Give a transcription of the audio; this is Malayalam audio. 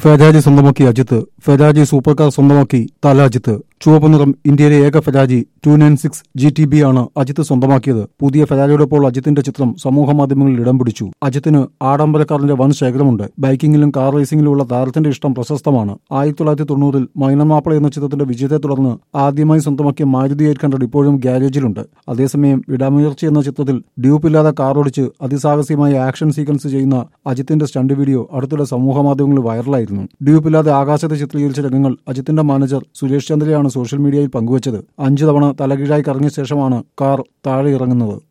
ഫെരാരി സ്വന്തമാക്കി അജിത്ത് ഫെരാരി സൂപ്പർ കാർ സ്വന്തമാക്കി തല അജിത്ത് ചുവപ്പ് നിറം ഇന്ത്യയിലെ ഏക Ferrari two nine six G T B ആണ് അജിത്ത് സ്വന്തമാക്കിയത് പുതിയ ഫെരാരിയോടൊപ്പോൾ അജിത്തിന്റെ ചിത്രം സമൂഹ മാധ്യമങ്ങളിൽ ഇടം പിടിച്ചു അജിത്തിന് ആഡംബര കാറിന്റെ വൻ ശേഖരമുണ്ട് ബൈക്കിങ്ങിലും കാർ റേസിംഗിലുമുള്ള താരത്തിന്റെ ഇഷ്ടം പ്രശസ്തമാണ് ആയിരത്തി തൊള്ളായിരത്തി തൊണ്ണൂറിൽ മൈനമാപ്പിള എന്ന ചിത്രത്തിന്റെ വിജയത്തെ തുടർന്ന് ആദ്യമായി സ്വന്തമാക്കിയ മാരുതി എയ്റ്റ് ഹൺഡ്രഡ് ഇപ്പോഴും ഗ്യാരേജിലുണ്ട് അതേസമയം വിടാമുയർച്ചി എന്ന ചിത്രത്തിൽ ഡ്യൂപ്പില്ലാതെ കാർ ഓടിച്ച് അതിസാഹസികമായ ആക്ഷൻ സീക്വൻസ് ചെയ്യുന്ന അജിത്തിന്റെ സ്റ്റണ്ട് വീഡിയോ അടുത്തിടെ സമൂഹ മാധ്യമങ്ങളിൽ വൈറലായിരുന്നു ഡ്യൂപ്പില്ലാതെ ആകാശത്തെ ചിത്രീകരിച്ച രംഗങ്ങൾ അജിത്തിന്റെ മാനേജർ സുരേഷ് ചന്ദ്രയാണ് സോഷ്യൽ മീഡിയയിൽ പങ്കുവച്ചത് അഞ്ചു തവണ തലകീഴായി കറങ്ങിയ ശേഷമാണ് കാർ താഴെ ഇറങ്ങുന്നത്